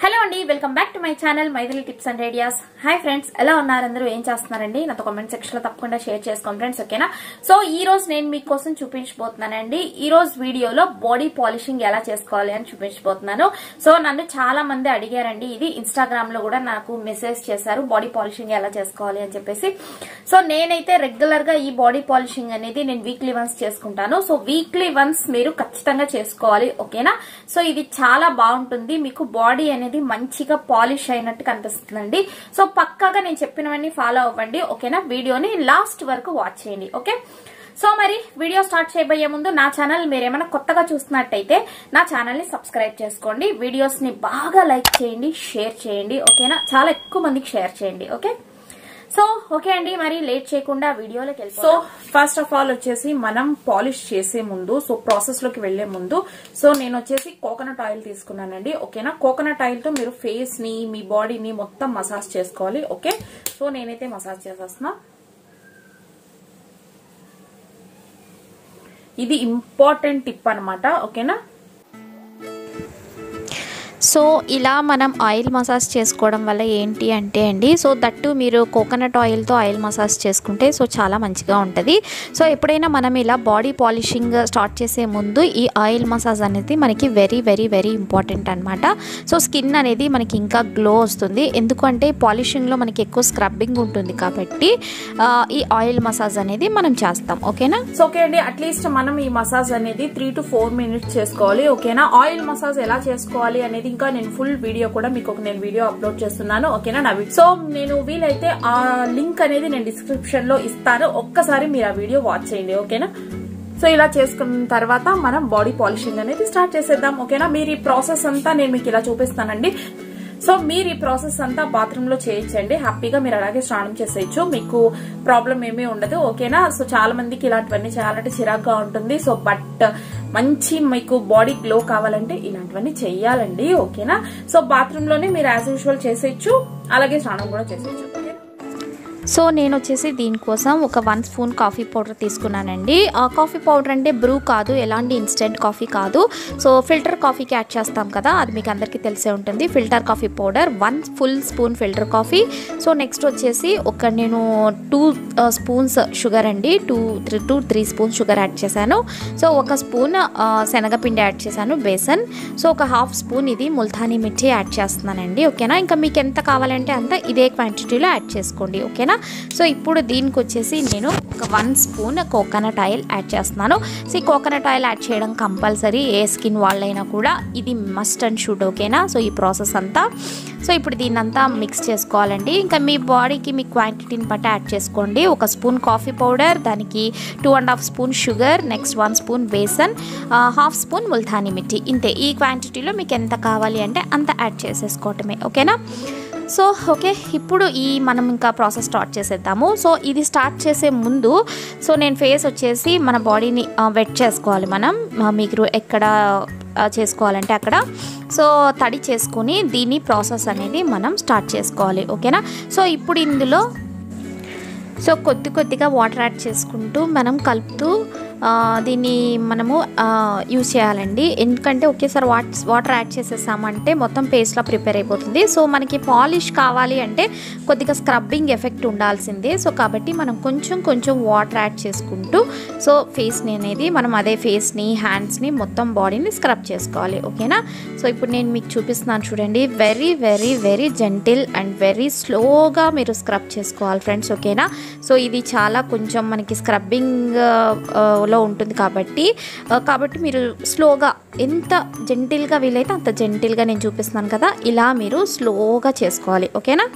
hello అండి welcome back to my channel Maithili tips and ideas hi friends ఎలా ఉన్నారు అందరూ ఏం చేస్తున్నారండి నాతో కామెంట్ సెక్షన్ లో తప్పకుండా షేర్ చేసుకోండి ఫ్రెండ్స్ ఓకేనా సో ఈ రోజు నేను మీకోసం చూపించబోతున్నానండి ఈ రోజు వీడియోలో బాడీ పాలిషింగ్ ఎలా చేసుకోవాలి అని చూపించబోతున్నాను సో నన్ను చాలా మంది అడిగారండి ఇది ఇన్స్టాగ్రామ్ లో కూడా నాకు మెసేజ్ చేశారు బాడీ పాలిషింగ్ ఎలా చేసుకోవాలి అని చెప్పేసి సో నేనైతే రెగ్యులర్ గా ఈ బాడీ పాలిషింగ్ అనేది నేను వీక్లీ వన్స్ చేసుకుంటాను సో వీక్లీ వన్స్ మీరు ఖచ్చితంగా చేసుకోవాలి ఓకేనా సో ఇది చాలా బాగుంటుంది మీకు బాడీ అనేది మంచిగా పాలిష్ అయినట్టు కనిపిస్తుందండి సో పక్కాగా నేను చెప్పినవన్నీ ఫాలో అవ్వండి ఓకేనా వీడియోని లాస్ట్ వరకు వాచ్ చేయండి ఓకే సో మరి వీడియో స్టార్ట్ చేయబోయే ముందు నా ఛానల్ మీరు ఏమైనా కొత్తగా చూస్తున్నట్టయితే నా ఛానల్ ని సబ్స్క్రైబ్ చేసుకోండి వీడియోస్ ని బాగా లైక్ చేయండి షేర్ చేయండి ఓకేనా చాలా ఎక్కువ మందికి షేర్ చేయండి ఓకే సో ఓకే అండి మరి లేట్ చేయకుండా వీడియోలోకి వెళ్ళి సో ఫస్ట్ ఆఫ్ ఆల్ వచ్చేసి మనం పాలిష్ చేసే ముందు సో ప్రాసెస్ లోకి వెళ్లే ముందు సో నేను వచ్చేసి కోకోనట్ ఆయిల్ తీసుకున్నానండి ఓకేనా కోకోనట్ ఆయిల్ తో మీరు ఫేస్ ని మీ బాడీని మొత్తం మసాజ్ చేసుకోవాలి ఓకే సో నేనైతే మసాజ్ చేసేస్తున్నా ఇది ఇంపార్టెంట్ టిప్ అన్నమాట ఓకేనా సో ఇలా మనం ఆయిల్ మసాజ్ చేసుకోవడం వల్ల ఏంటి అంటే అండి సో దట్టు మీరు కోకోనట్ ఆయిల్తో ఆయిల్ మసాజ్ చేసుకుంటే సో చాలా మంచిగా ఉంటుంది సో ఎప్పుడైనా మనం ఇలా బాడీ పాలిషింగ్ స్టార్ట్ చేసే ముందు ఈ ఆయిల్ మసాజ్ అనేది మనకి వెరీ వెరీ వెరీ ఇంపార్టెంట్ అనమాట సో స్కిన్ అనేది మనకి ఇంకా గ్లో వస్తుంది ఎందుకంటే పాలిషింగ్లో మనకి ఎక్కువ స్క్రబ్బింగ్ ఉంటుంది కాబట్టి ఆ, ఈ ఆయిల్ మసాజ్ అనేది మనం చేస్తాం ఓకేనా సో ఓకే అండి అట్లీస్ట్ మనం ఈ మసాజ్ అనేది త్రీ టు ఫోర్ మినిట్స్ చేసుకోవాలి ఓకేనా ఆయిల్ మసాజ్ ఎలా చేసుకోవాలి అనేది ఇంకా నేను ఫుల్ వీడియో కూడా మీకు ఒక నేను వీడియో అప్లోడ్ చేస్తున్నాను ఓకేనా నా వీడియో సో నేను వీలైతే ఆ లింక్ అనేది నేను డిస్క్రిప్షన్ లో ఇస్తాను ఒక్కసారి మీరు ఆ వీడియో వాచ్ చేయండి ఓకేనా సో ఇలా చేసుకున్న తర్వాత మనం బాడీ పాలిషింగ్ అనేది స్టార్ట్ చేసేద్దాం ఓకేనా మీరు ఈ ప్రాసెస్ అంతా నేను మీకు ఇలా చూపిస్తానండి సో మీరు ఈ ప్రాసెస్ అంతా బాత్రూమ్ లో చేయొచ్చండి హ్యాపీగా మీరు అలాగే స్నానం చేసేయచ్చు మీకు ప్రాబ్లం ఏమీ ఉండదు ఓకేనా సో చాలా మందికి ఇలాంటివన్నీ చేయాలంటే చిరాగ్గా ఉంటుంది సో బట్ మంచి మీకు బాడీ గ్లో కావాలంటే ఇలాంటివన్నీ చెయ్యాలండి ఓకేనా సో బాత్రూమ్ లోనే మీరు యాజ్ యూజువల్ చేసేయచ్చు అలాగే స్నానం కూడా చేసేయచ్చు ఓకేనా సో నేను వచ్చేసి దీనికోసం ఒక వన్ స్పూన్ కాఫీ పౌడర్ తీసుకున్నానండి ఆ కాఫీ పౌడర్ అంటే బ్రూ కాదు ఎలాంటి ఇన్స్టెంట్ కాఫీ కాదు సో ఫిల్టర్ కాఫీకి యాడ్ చేస్తాం కదా అది మీకు అందరికీ తెలిసే ఉంటుంది filter coffee powder one full spoon filter coffee so next వచ్చేసి ఒక నేను టూ స్పూన్స్ షుగర్ అండి two three two three spoons sugar add చేశాను సో ఒక స్పూన్ ఆ, శనగపిండి యాడ్ చేశాను బేసన్ సో ఒక హాఫ్ స్పూన్ ఇది ముల్తానీ మిర్చి యాడ్ చేస్తున్నానండి ఓకేనా ఇంకా మీకు ఎంత కావాలంటే అంత ఇదే క్వాంటిటీలో యాడ్ చేసుకోండి ఓకేనా సో ఇప్పుడు దీనికి వచ్చేసి నేను ఒక one spoon coconut oil add చేస్తున్నాను సో ఈ కోకోనట్ ఆయిల్ యాడ్ చేయడం కంపల్సరీ ఏ స్కిన్ వాళ్ళైనా కూడా ఇది మస్ట్ అండ్ షుడ్ ఓకేనా సో ఈ ప్రాసెస్ అంతా సో ఇప్పుడు దీన్ని అంతా మిక్స్ చేసుకోవాలండి ఇంకా మీ బాడీకి మీ క్వాంటిటీని బట్టి యాడ్ చేసుకోండి ఒక స్పూన్ కాఫీ పౌడర్ దానికి two and half spoon sugar next one spoon besan half spoon Multani మిర్చి ఇంతే ఈ క్వాంటిటీలో మీకు ఎంత కావాలి అంటే అంత యాడ్ చేసేసుకోవటమే ఓకేనా సో ఓకే ఇప్పుడు ఈ మనం ఇంకా ప్రాసెస్ స్టార్ట్ చేసేద్దాము సో ఇది స్టార్ట్ చేసే ముందు సో నేను ఫేస్ వచ్చేసి మన బాడీని వెట్ చేసుకోవాలి మనం ఆ, మీరు ఎక్కడ ఆ, చేసుకోవాలంటే అక్కడ సో తడి చేసుకుని దీని ప్రాసెస్ అనేది మనం స్టార్ట్ చేసుకోవాలి ఓకేనా సో ఇప్పుడు ఇందులో సో కొద్ది కొద్దిగా వాటర్ యాడ్ చేసుకుంటూ మనం కలుపుతూ ఆ, దీన్ని మనము యూస్ చేయాలండి ఎందుకంటే ఒకేసారి వాట్ వాటర్ యాడ్ చేసేసామంటే మొత్తం పేస్ట్లా ప్రిపేర్ అయిపోతుంది సో మనకి పాలిష్ కావాలి అంటే కొద్దిగా స్క్రబ్బింగ్ ఎఫెక్ట్ ఉండాల్సిందే సో కాబట్టి మనం కొంచెం కొంచెం వాటర్ యాడ్ చేసుకుంటూ సో ఫేస్ని అనేది మనం అదే ఫేస్ని హ్యాండ్స్ని మొత్తం బాడీని స్క్రబ్ చేసుకోవాలి ఓకేనా సో ఇప్పుడు నేను మీకు చూపిస్తున్నాను చూడండి very very very gentle and very స్లోగా మీరు స్క్రబ్ చేసుకోవాలి ఫ్రెండ్స్ ఓకేనా సో ఇది చాలా కొంచెం మనకి స్క్రబ్బింగ్ లో ఉంటుంది కాబట్టి ఆ, కాబట్టి మీరు స్లోగా ఎంత జెంటిల్గా వీలైతే అంత జెంటిల్గా నేను చూపిస్తున్నాను కదా ఇలా మీరు స్లోగా చేసుకోవాలి ఓకేనా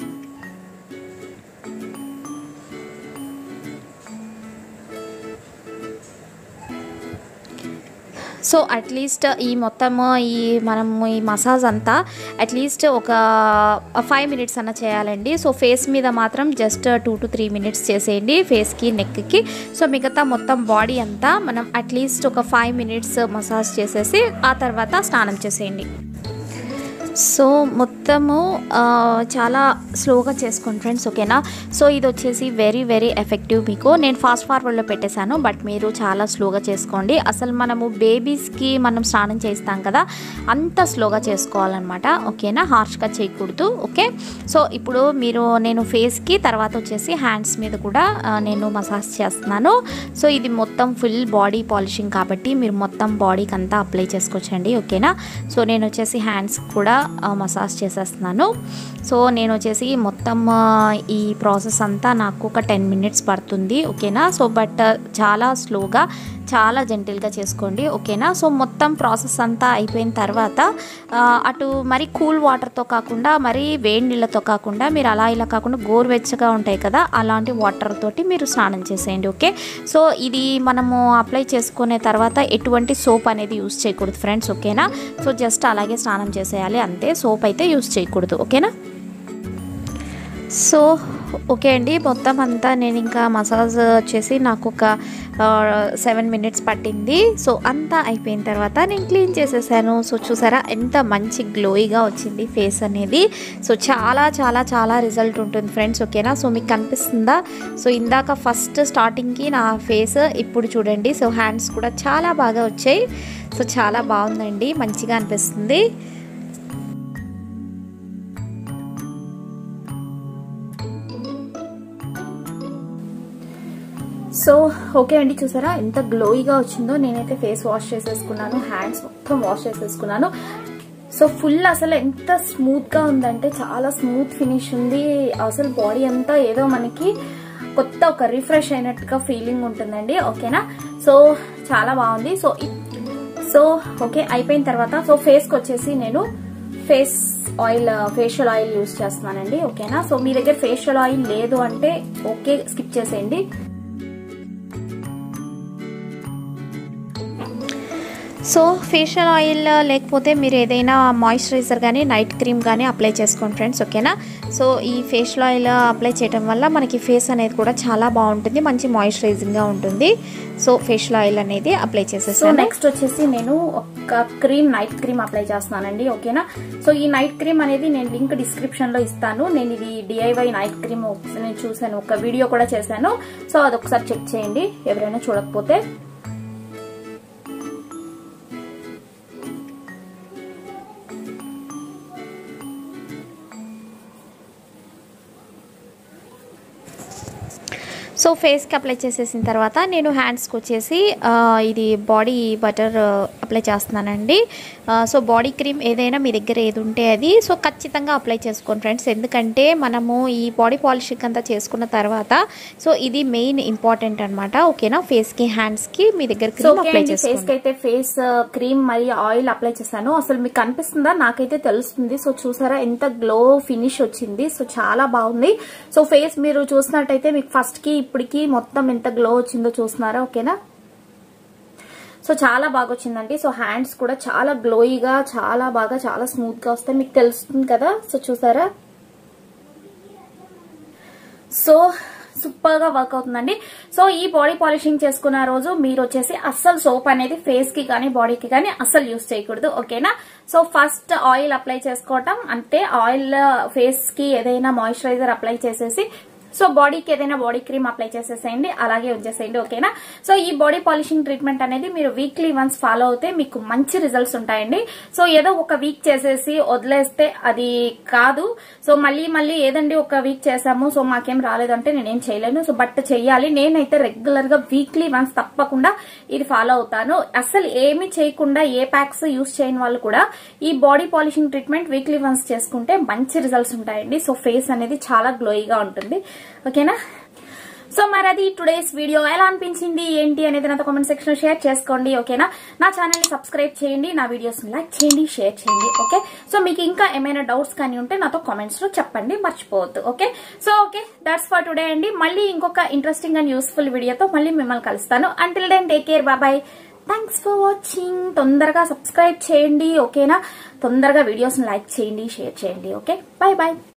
సో అట్లీస్ట్ ఈ మొత్తము ఈ మనం ఈ మసాజ్ అంతా అట్లీస్ట్ ఒక ఫైవ్ మినిట్స్ అన్న చేయాలండి సో ఫేస్ మీద మాత్రం just two to three minutes చేసేయండి ఫేస్కి నెక్కి సో మిగతా మొత్తం బాడీ అంతా మనం అట్లీస్ట్ ఒక ఫైవ్ మినిట్స్ మసాజ్ చేసేసి ఆ తర్వాత స్నానం చేసేయండి సో మొత్తము ఆ, చాలా స్లోగా చేసుకోండి ఫ్రెండ్స్ ఓకేనా సో ఇది వచ్చేసి వెరీ వెరీ ఎఫెక్టివ్ మీకు నేను ఫాస్ట్ ఫార్వర్డ్లో పెట్టేశాను బట్ మీరు చాలా స్లోగా చేసుకోండి అసలు మనము బేబీస్కి మనం స్నానం చేస్తాం కదా అంత స్లోగా చేసుకోవాలన్నమాట ఓకేనా హార్ష్గా చేయకూడదు ఓకే సో ఇప్పుడు మీరు నేను ఫేస్కి తర్వాత వచ్చేసి హ్యాండ్స్ మీద కూడా ఆ, నేను మసాజ్ చేస్తున్నాను సో ఇది మొత్తం ఫుల్ బాడీ పాలిషింగ్ కాబట్టి మీరు మొత్తం బాడీకి అంతా అప్లై చేసుకోవచ్చండి ఓకేనా సో నేను వచ్చేసి హ్యాండ్స్ కూడా ఆ, మసాజ్ చేసేస్తున్నాను సో నేను వచ్చేసి మొత్తం ఆ, ఈ ప్రాసెస్ అంతా నాకు ఒక టెన్ మినిట్స్ పడుతుంది ఓకేనా సో బట్ చాలా స్లోగా చాలా జెంటిల్గా చేసుకోండి ఓకేనా సో మొత్తం ప్రాసెస్ అంతా అయిపోయిన తర్వాత ఆ, అటు మరి కూల్ వాటర్తో కాకుండా మరి వేడి నీళ్ళతో కాకుండా మీరు అలా ఇలా కాకుండా గోరువెచ్చగా ఉంటాయి కదా అలాంటి వాటర్ తోటి మీరు స్నానం చేసేయండి ఓకే సో ఇది మనము అప్లై చేసుకునే తర్వాత ఎటువంటి సోప్ అనేది యూస్ చేయకూడదు ఫ్రెండ్స్ ఓకేనా సో జస్ట్ అలాగే స్నానం చేసేయాలి అంతే సోప్ అయితే యూస్ చేయకూడదు ఓకేనా సో ఓకే అండి మొత్తం అంతా నేను ఇంకా మసాజ్ వచ్చేసి నాకు ఒక సెవెన్ మినిట్స్ పట్టింది సో అంతా అయిపోయిన తర్వాత నేను క్లీన్ చేసేసాను సో చూసారా ఎంత మంచి గ్లోయిగా వచ్చింది ఫేస్ అనేది సో చాలా చాలా చాలా రిజల్ట్ ఉంటుంది ఫ్రెండ్స్ ఓకేనా సో మీకు కనిపిస్తుందా సో ఇందాక ఫస్ట్ స్టార్టింగ్కి నా ఫేస్ ఇప్పుడు చూడండి సో హ్యాండ్స్ కూడా చాలా బాగా వచ్చాయి సో చాలా బాగుందండి మంచిగా అనిపిస్తుంది సో ఓకే అండి చూసారా ఎంత గ్లోయిగా వచ్చిందో నేనైతే ఫేస్ వాష్ చేసేసుకున్నాను హ్యాండ్స్ మొత్తం వాష్ చేసేసుకున్నాను సో ఫుల్ అసలు ఎంత స్మూత్ గా ఉందంటే చాలా స్మూత్ ఫినిష్ ఉంది అసలు బాడీ అంతా ఏదో మనకి కొత్త ఒక రిఫ్రెష్ అయినట్టుగా ఫీలింగ్ ఉంటుందండి ఓకేనా సో చాలా బాగుంది సో ఇ- సో ఓకే అయిపోయిన తర్వాత సో ఫేస్ కి వచ్చేసి నేను face oil facial oil use చేస్తున్నానండి ఓకేనా సో మీ దగ్గర ఫేషియల్ ఆయిల్ లేదు అంటే ఓకే స్కిప్ చేసేయండి సో ఫేషియల్ ఆయిల్ లేకపోతే మీరు ఏదైనా మాయిశ్చరైజర్ కానీ నైట్ క్రీమ్ కానీ అప్లై చేసుకోండి ఫ్రెండ్స్ ఓకేనా సో ఈ ఫేషియల్ ఆయిల్ అప్లై చేయడం వల్ల మనకి ఫేస్ అనేది కూడా చాలా బాగుంటుంది మంచి మాయిశ్చరైజింగ్గా ఉంటుంది సో ఫేషియల్ ఆయిల్ అనేది అప్లై సో చేసేసాను నెక్స్ట్ వచ్చేసి నేను ఒక క్రీమ్ నైట్ క్రీమ్ అప్లై చేస్తున్నానండి ఓకేనా సో ఈ నైట్ క్రీమ్ అనేది నేను లింక్ డిస్క్రిప్షన్ లో ఇస్తాను నేను ఇది డిఐవై నైట్ క్రీమ్ నేను చూసాను ఒక వీడియో కూడా చేశాను సో అది ఒకసారి చెక్ చేయండి ఎవరైనా చూడకపోతే సో ఫేస్కి అప్లై చేసేసిన తర్వాత నేను హ్యాండ్స్కి వచ్చేసి ఆ, ఇది బాడీ బటర్ అప్లై చేస్తున్నానండి ఆ, సో బాడీ క్రీమ్ ఏదైనా మీ దగ్గర ఏది ఉంటే అది సో ఖచ్చితంగా అప్లై చేసుకోండి ఫ్రెండ్స్ ఎందుకంటే మనము ఈ బాడీ పాలిషింగ్ అంతా చేసుకున్న తర్వాత సో ఇది మెయిన్ ఇంపార్టెంట్ అనమాట ఓకేనా ఫేస్కి హ్యాండ్స్కి మీ దగ్గర సో క్రీమ్ ఓకే అప్లై అండి ఫేస్ చేసుకోండి కి అయితే ఫేస్ క్రీమ్ మరియు ఆయిల్ అప్లై చేశాను అసలు మీకు కనిపిస్తుందా నాకైతే తెలుస్తుంది సో చూసారా ఎంత గ్లో ఫినిష్ వచ్చింది సో చాలా బాగుంది సో ఫేస్ మీరు చూసినట్టయితే మీకు ఫస్ట్ కి ఇప్పటికి మొత్తం ఎంత గ్లో వచ్చిందో చూస్తున్నారా ఓకేనా సో చాలా బాగా వచ్చిందండి సో హ్యాండ్స్ కూడా చాలా గ్లోయిగా చాలా బాగా చాలా స్మూత్ గా వస్తాయి మీకు తెలుస్తుంది కదా సో చూసారా సో సూపర్ గా వర్క్ అవుతుందండి సో ఈ బాడీ పాలిషింగ్ చేసుకున్న రోజు మీరు వచ్చేసి అస్సలు సోప్ అనేది ఫేస్ కి కానీ బాడీకి కానీ అస్సలు యూస్ చేయకూడదు ఓకేనా సో ఫస్ట్ ఆయిల్ అప్లై చేసుకోవటం అంటే ఆయిల్ ఫేస్ కి ఏదైనా మాయిశ్చరైజర్ అప్లై చేసేసి సో బాడీకి ఏదైనా బాడీ క్రీమ్ అప్లై చేసేసేయండి అలాగే ఉంచేసేయండి ఓకేనా సో ఈ బాడీ పాలిషింగ్ ట్రీట్మెంట్ అనేది మీరు వీక్లీ వన్స్ ఫాలో అవుతే మీకు మంచి రిజల్ట్స్ ఉంటాయండి సో ఏదో ఒక వీక్ చేసేసి వదిలేస్తే అది కాదు సో మళ్ళీ మళ్ళీ ఏదండి ఒక వీక్ చేసాము సో మాకేం రాలేదంటే నేనేం చేయలేను సో బట్ చెయ్యాలి నేనైతే రెగ్యులర్ గా వీక్లీ వన్స్ తప్పకుండా ఇది ఫాలో అవుతాను అసలు ఏమి చేయకుండా ఏ ప్యాక్స్ యూస్ చేయని వాళ్ళు కూడా ఈ body polishing treatment weekly once చేసుకుంటే మంచి రిజల్ట్స్ ఉంటాయండి సో ఫేస్ అనేది చాలా గ్లోయిగా ఉంటుంది ఓకేనా సో మరి అది టుడేస్ వీడియో ఎలా అనిపించింది ఏంటి అనేది నాతో కామెంట్ సెక్షన్ లో షేర్ చేసుకోండి ఓకేనా నా ఛానల్ ని సబ్స్క్రైబ్ చేయండి నా వీడియోస్ ని లైక్ చేయండి షేర్ చేయండి ఓకే సో మీకు ఇంకా ఏమైనా డౌట్స్ కానీ ఉంటే నాతో కామెంట్స్ లో చెప్పండి మర్చిపోవద్దు okay so okay that's for today అండి మళ్ళీ ఇంకొక ఇంట్రెస్టింగ్ అండ్ యూస్ఫుల్ వీడియోతో మళ్ళీ మిమ్మల్ని కలుస్తాను until then take care bye bye thanks for watching తొందరగా సబ్స్క్రైబ్ చేయండి ఓకేనా తొందరగా వీడియోస్ ని లైక్ చేయండి షేర్ చేయండి ఓకే బాయ్ బాయ్